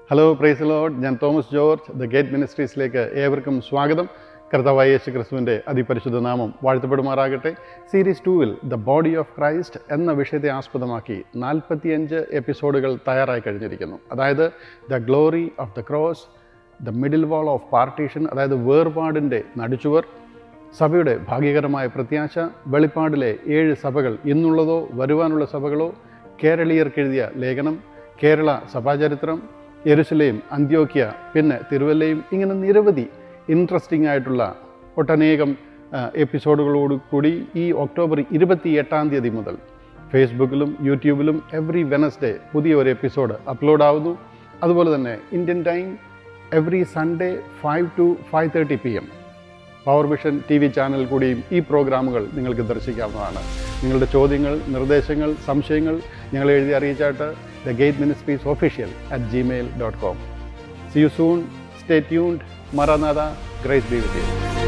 hello praise lord ഞാൻ Thomas George the gate മിനിസ്ട്രീസിലേക്ക് ഏവർക്കും സ്വാഗതം കർത്താവായ യേശു ക്രിസ്തുവിൻ്റെ അതിപരിശുദ്ധ നാമം വാഴ്ത്തപ്പെടുമാറാകട്ടെ സീരീസ് ടൂവിൽ ദ ബോഡി ഓഫ് ക്രൈസ്റ്റ് എന്ന വിഷയത്തെ ആസ്പദമാക്കി നാൽപ്പത്തിയഞ്ച് എപ്പിസോഡുകൾ തയ്യാറായി കഴിഞ്ഞിരിക്കുന്നു അതായത് the glory of the cross the middle wall of partition അതായത് വേർപാടിൻ്റെ നടുച്ചുവർ സഭയുടെ ഭാഗ്യകരമായ പ്രത്യാശ വെളിപ്പാടിലെ ഏഴ് സഭകൾ ഇന്നുള്ളതോ വരുവാനുള്ള സഭകളോ കേരളീയർക്കെഴുതിയ ലേഖനം കേരള സഭാചരിത്രം യെരുസലേം അന്ത്യോക്യ പിന്നെ തിരുവല്ലയും ഇങ്ങനെ നിരവധി ഇൻട്രസ്റ്റിംഗ് ആയിട്ടുള്ള ഒട്ടനേകം ആ, എപ്പിസോഡുകളോട് കൂടി ഈ ഒക്ടോബർ ഇരുപത്തി എട്ടാം തീയതി മുതൽ ഫേസ്ബുക്കിലും യൂട്യൂബിലും എവറി വെനസ്ഡേ പുതിയ ഒരു എപ്പിസോഡ് അപ്ലോഡ് ആവുന്നു അതുപോലെ തന്നെ Indian time every Sunday five to five thirty P M power vision T V channel കൂടിയും ഈ പ്രോഗ്രാമുകൾ നിങ്ങൾക്ക് ദർശിക്കാവുന്നതാണ് നിങ്ങളുടെ ചോദ്യങ്ങൾ നിർദ്ദേശങ്ങൾ സംശയങ്ങൾ ഞങ്ങളെ എഴുതി അറിയിച്ചാട്ട് the gate ministries official at Gmail dot com see you soon stay tuned മറാനാഥ ഗ്രേസ് ബി വിത്ത് യു